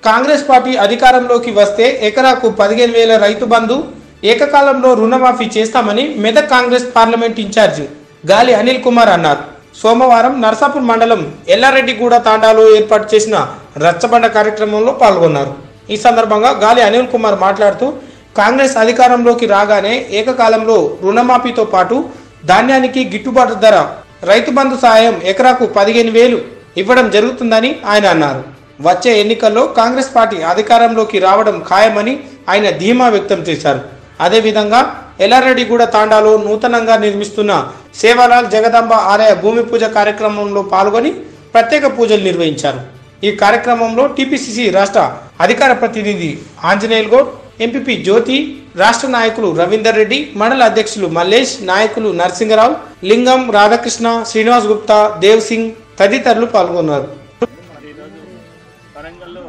Congress party అధికారంలోకి వస్తే ఎకరాకు పదిహేను వేల రైతు బంధు ఏకకాలంలో రుణమాఫీ చేస్తామని మెదక్ కాంగ్రెస్ పార్లమెంట్ ఇన్ఛార్జ్ గాలి అనిల్ కుమార్ అన్నారు సోమవారం నర్సాపూర్ మండలం ఎల్లారెడ్డిగూడ తాండాలో ఏర్పాటు చేసిన రచ్చబండ కార్యక్రమంలో పాల్గొన్నారు ఈ సందర్భంగా గాలి అనిల్ కుమార్ మాట్లాడుతూ కాంగ్రెస్ అధికారంలోకి రాగానే ఏకకాలంలో రుణమాఫీతో పాటు ధాన్యానికి గిట్టుబాటు ధర రైతు బంధు సాయం ఎకరాకు పదిహేను వేలు ఇవ్వడం జరుగుతుందని ఆయన అన్నారు వచ్చే ఎన్నికల్లో కాంగ్రెస్ పార్టీ అధికారంలోకి రావడం ఖాయమని ఆయన ధీమా వ్యక్తం చేశారు అదేవిధంగా ఎల్లారెడ్డిగూడ తాండాలో నూతనంగా నిర్మిస్తున్న సేవాలాల్ జగదాంబ ఆలయ భూమి పూజ కార్యక్రమంలో పాల్గొని ప్రత్యేక పూజలు నిర్వహించారు ఈ కార్యక్రమంలో టీపీసీసీ రాష్ట్ర అధికార ప్రతినిధి ఆంజనేయుల్ గౌడ్ ఎంపీపీ జ్యోతి రాష్ట్ర నాయకులు రవీందర్ రెడ్డి మండల అధ్యక్షులు మల్లేష్ నాయకులు నరసింగరావు లింగం రాధాకృష్ణ శ్రీనివాస్ గుప్తా దేవ్ సింగ్ తదితరులు పాల్గొన్నారు మరి ఈరోజు వరంగల్లో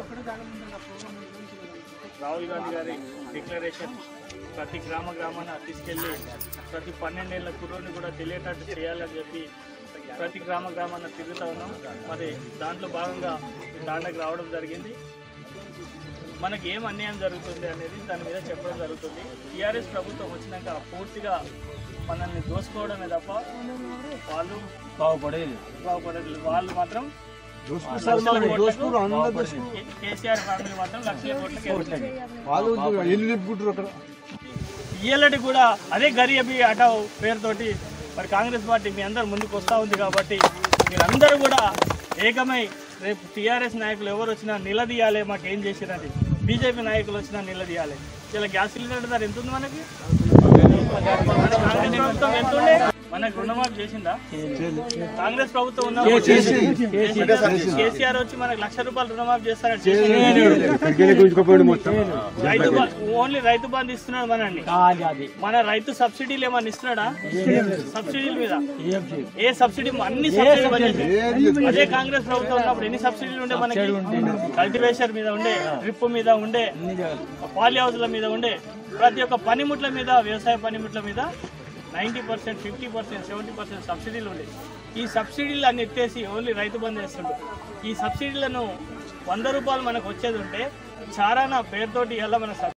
రాహుల్ గాంధీ గారి డిక్లరేషన్ ప్రతి గ్రామ గ్రామాన తీసుకెళ్ళి ప్రతి పన్నెండేళ్ల కుర్రోని కూడా తెలియటట్టు చేయాలని చెప్పి ప్రతి గ్రామ గ్రామాన తిరుగుతూ ఉన్నాం మరి దాంట్లో భాగంగా ఈ దాండకు రావడం జరిగింది మనకి ఏం అన్యాయం జరుగుతుంది అనేది దాని మీద చెప్పడం జరుగుతుంది టీఆర్ఎస్ ప్రభుత్వం వచ్చినాక పూర్తిగా మనల్ని దోసుకోవడమే తప్ప వాళ్ళు బాగుపడేది బాగుపడలేదు వాళ్ళు మాత్రం కేసీఆర్ ఫ్యామిలీ మాత్రం లక్షల కోట్లకి వాళ్ళు ఇల్లు నింపుకుంటారు అక్కడ ఇయ్యలటి కూడా అదే గరియబి అటావ్ పేరుతోటి మరి కాంగ్రెస్ పార్టీ మీ అందరు ముందుకు వస్తూ ఉంది కాబట్టి మీరందరూ కూడా ఏకమై రేపు టీఆర్ఎస్ నాయకులు ఎవరు వచ్చినా నిలదీయాలి మాకు ఏం చేసినది బీజేపీ నాయకులు వచ్చినా నిలదీయాలి ఇలా గ్యాస్ సిలిండర్ ధర ఎంత ఉంది మనకి మన కాంగ్రెస్ ప్రభుత్వం ఎంత ఉండే మనకు రుణమాఫీ చేసిందా కాంగ్రెస్ ప్రభుత్వం ఉన్నప్పుడు కేసీఆర్ వచ్చి మనకు లక్ష రూపాయలు రుణమాఫీ చేస్తారని చేసింది మొత్తం రైతు బ- ఓన్లీ రైతు బంధు ఇస్తున్నాడు మనండి మన రైతు సబ్సిడీలు ఏమన్నా ఇస్తున్నాడా సబ్సిడీల మీద ఏ సబ్సిడీ అన్ని సబ్సిడీ బంద్ చేశారు. అదే కాంగ్రెస్ ప్రభుత్వం ఉన్నప్పుడు ఎన్ని సబ్సిడీలు ఉండే మనకి కల్టివేషన్ మీద ఉండే డ్రిప్ మీద ఉండే పాలి హౌస్ల మీద ఉండే ప్రతి ఒక్క పనిముట్ల మీద వ్యవసాయ పనిముట్ల మీద ninety percent fifty percent seventy percent సబ్సిడీలు ఉండే ఈ సబ్సిడీలు అన్ని ఎత్తేసి ఓన్లీ రైతు బంద్ చేస్తుండ్రు ఈ సబ్సిడీలను వంద రూపాయలు మనకు వచ్చేది ఉంటే చారానా పేరుతోటి ఎలా మన